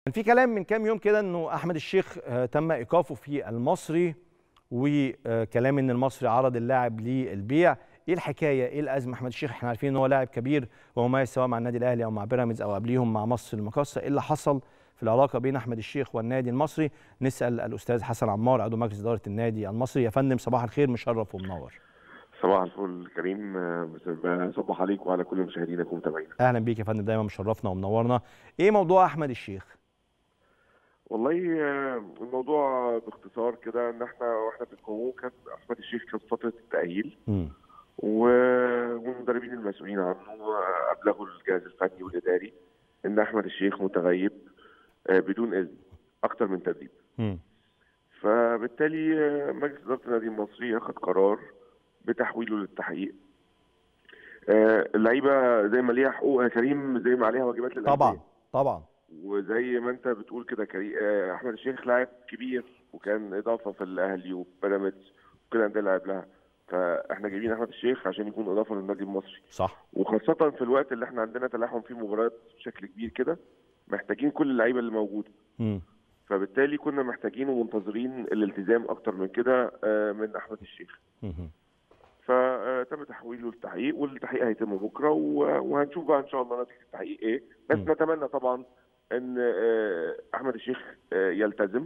كان في كلام من كام يوم كده انه احمد الشيخ آه، تم ايقافه في المصري وكلام ان المصري عرض اللاعب للبيع ايه الحكايه ايه الازمه احمد الشيخ احنا عارفين ان هو لاعب كبير ومميز سواء مع النادي الاهلي او مع بيراميدز او قبليهم مع مصر المقاصه ايه اللي حصل في العلاقه بين احمد الشيخ والنادي المصري نسال الاستاذ حسن عمار عضو مجلس اداره النادي المصري يا فندم صباح الخير مشرف ومنور صباح الفل كريم آه، صباح عليك وعلى كل مشاهدينك ومتابعينك اهلا بيك يا فندم دايما مشرفنا ومنورنا ايه موضوع احمد الشيخ والله آه، الموضوع باختصار كده ان احنا واحنا في الكونغو كان احمد الشيخ كان في فتره التاهيل مم. و- والمدربين المسؤولين عنه آه، ابلغوا الجهاز الفني والاداري ان احمد الشيخ متغيب آه، بدون اذن اكتر من تدريب مم. فبالتالي آه، مجلس اداره النادي المصري اخذ قرار بتحويله للتحقيق آه، اللعيبه زي ما ليها حقوق يا كريم زي ما عليها واجبات للانديه طبعا طبعا وزي ما انت بتقول كده كريم آه، احمد الشيخ لاعب كبير وكان اضافه في الاهلي وبيراميدز وكل الانديه اللي لعب لها فاحنا جايبين احمد الشيخ عشان يكون اضافه للنادي المصري صح وخاصه في الوقت اللي احنا عندنا تلاحم فيه مباريات بشكل كبير كده محتاجين كل اللعيبه اللي موجوده مم. فبالتالي كنا محتاجين ومنتظرين الالتزام اكتر من كده آه، من احمد الشيخ مم. فتم تحويله للتحقيق والتحقيق هيتم بكره و- وهنشوف بقى ان شاء الله نتيجه التحقيق ايه بس مم. نتمنى طبعا ان آه، احمد الشيخ آه، يلتزم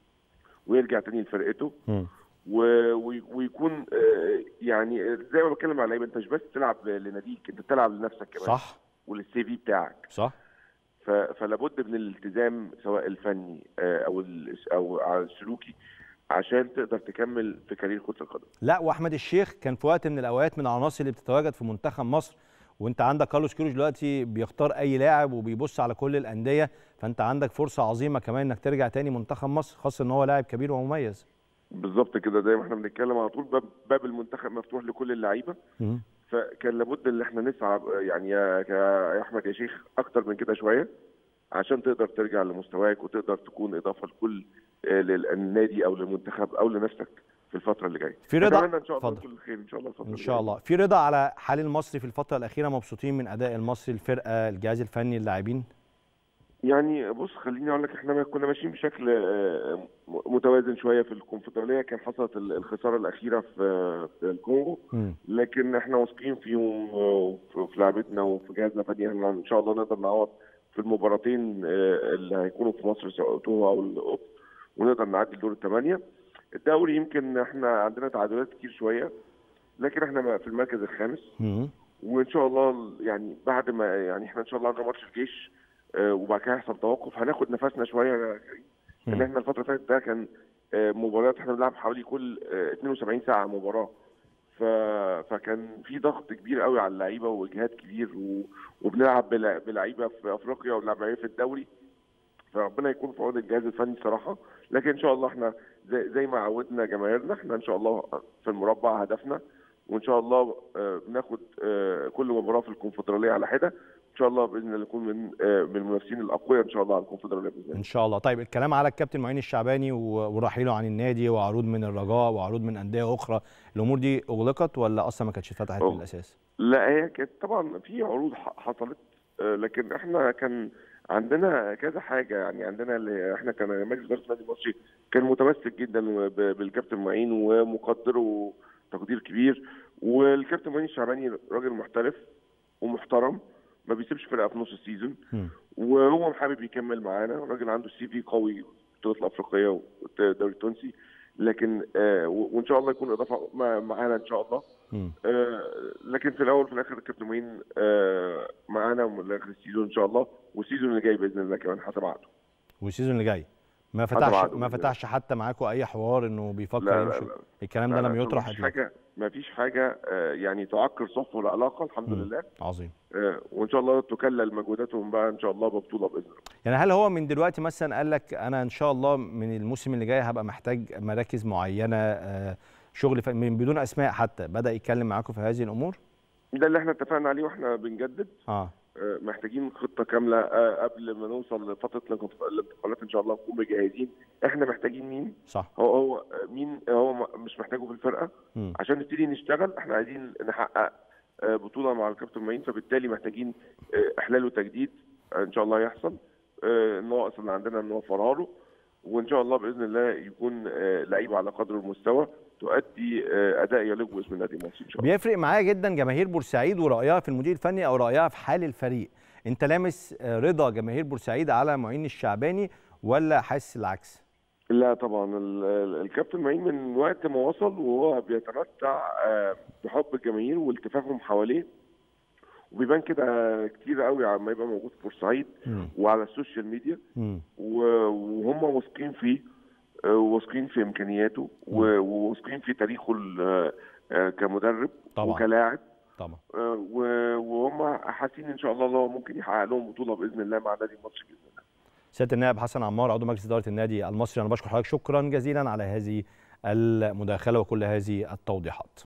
ويرجع تاني لفرقته مم. و- وي- ويكون آه، يعني زي ما بتكلم على اللعيبه انت مش بس تلعب لناديك انت بتلعب لنفسك كمان صح وللسي في بتاعك صح ف- فلا بد من الالتزام سواء الفني آه، او ال- او على السلوكي عشان تقدر تكمل في كارير كره القدم لا واحمد الشيخ كان في وقت من الاوقات من العناصر اللي بتتواجد في منتخب مصر وانت عندك كارلوس كيروش دلوقتي بيختار اي لاعب وبيبص على كل الانديه فانت عندك فرصه عظيمه كمان انك ترجع تاني منتخب مصر خاصه ان هو لاعب كبير ومميز بالظبط كده زي ما احنا بنتكلم على طول باب, باب المنتخب مفتوح لكل اللعيبه مم. فكان لابد ان احنا نسعى يعني يا يا يا احمد يا شيخ اكتر من كده شويه عشان تقدر ترجع لمستواك وتقدر تكون اضافه لكل آه، للنادي او للمنتخب او لنفسك في الفتره اللي جايه في رضا- نتمنى ان شاء الله اتفضل. كل خير ان شاء الله الفتره ان اللي شاء جاية. الله في رضا على حال المصري في الفتره الاخيره مبسوطين من اداء المصري الفرقه الجهاز الفني اللاعبين يعني بص خليني اقول لك احنا ما كنا ماشيين بشكل آه، م- متوازن شويه في الكونفدراليه كان حصلت ال- الخساره الاخيره في في الكونغو مم. لكن احنا واثقين فيهم وفي في لعبتنا وفي جهازنا الفني احنا ان شاء الله نقدر نعوض في المباراتين آه، اللي هيكونوا في مصر سواء اوتوا او الاوب ونقدر نعدي دور الثمانيه الدوري يمكن احنا عندنا تعادلات كتير شويه لكن احنا في المركز الخامس مم. وان شاء الله يعني بعد ما يعني احنا ان شاء الله عندنا ماتش الجيش آه، وبعد كده هيحصل توقف هناخد نفسنا شويه يا كريم. ان مم. احنا الفتره اللي فاتت ده كان آه، مباريات احنا بنلعب حوالي كل آه، 72 ساعه مباراه ف... فكان في ضغط كبير قوي على اللعيبه واجهاد كبير و... وبنلعب بلا- بلعيبه في افريقيا ولعيبه في الدوري فربنا يكون في عون الجهاز الفني صراحه لكن ان شاء الله احنا زي, زي ما عودنا جماهيرنا احنا ان شاء الله في المربع هدفنا وان شاء الله آه، بناخد آه، كل مباراه في الكونفدراليه على حده ان شاء الله باذن الله نكون من آه، من المنافسين الاقوياء ان شاء الله على الكونفدراليه باذن الله ان شاء الله طيب الكلام على الكابتن معين الشعباني و- ورحيله عن النادي وعروض من الرجاء وعروض من انديه اخرى الامور دي اغلقت ولا اصلا ما كانتش اتفتحت من أغ- الاساس لا هي كانت طبعا في عروض ح- حصلت آه، لكن احنا كان عندنا كذا حاجه يعني عندنا اللي احنا كان مجلس اداره النادي المصري كان متمسك جدا ب- بالكابتن معين ومقدره تقدير كبير والكابتن معين الشعباني راجل محترف ومحترم ما بيسيبش فرقه في نص السيزون مم. وهو حابب يكمل معانا راجل عنده سي في قوي في البطولات الافريقيه والدوري التونسي لكن آه و- وان شاء الله يكون اضافه مع- معانا ان شاء الله مم. آه، لكن في الاول وفي الاخر الكابتن معين آه، معانا لاخر السيزون ان شاء الله والسيزون اللي جاي باذن الله كمان حسب عقده والسيزون اللي جاي ما حسب فتحش عقده ما بإذن فتحش حتى معاكم اي حوار انه بيفكر لا لا يمشي لا الكلام ده لا، لم لا، يطرح مفيش قبل كده. حاجه مفيش حاجه آه، يعني تعكر صفو العلاقه الحمد مم. لله عظيم آه، وان شاء الله تكلل مجهوداتهم بقى ان شاء الله ببطوله باذن الله يعني هل هو من دلوقتي مثلا قال لك انا ان شاء الله من الموسم اللي جاي هبقى محتاج مراكز معينه آه، شغل ف- من بدون اسماء حتى بدا يتكلم معاكم في هذه الامور ده اللي احنا اتفقنا عليه واحنا بنجدد اه آه، محتاجين خطه كامله آه، قبل ما نوصل لفتره الانتقالات الانتقالات ان شاء الله نكون مجهزين احنا محتاجين مين صح هو هو مين هو م- مش محتاجه في الفرقه مم. عشان نبتدي نشتغل احنا عايزين نحقق آه، بطوله مع الكابتن معين فبالتالي محتاجين آه، احلال وتجديد آه، ان شاء الله يحصل آه، النواقص اللي عندنا نوفرها له وان شاء الله باذن الله يكون آه، لعيب على قدر المستوى تؤدي آه، اداء يليق باسم النادي المصري ان شاء الله بيفرق معايا جدا جماهير بورسعيد ورأيها في المدير الفني او رأيها في حال الفريق انت لامس آه، رضا جماهير بورسعيد على معين الشعباني ولا حاسس العكس لا طبعا ال- ال- الكابتن معين من وقت ما وصل وهو بيتمتع آه، بحب الجماهير والتفاهم حواليه وبيبان كده كتير قوي لما يبقى موجود في بورسعيد مم. وعلى السوشيال ميديا مم. و- وهم واثقين فيه آه، واثقين في امكانياته و- وواثقين في تاريخه ال- آه، كمدرب طبعا. وكلاعب طبعا آه، و- وهم حاسين ان شاء الله إن هو ممكن يحقق لهم بطوله باذن الله مع النادي المصري باذن الله سياده النائب حسن عمار عضو مجلس اداره النادي المصري انا بشكر حضرتك شكرا جزيلا على هذه المداخله وكل هذه التوضيحات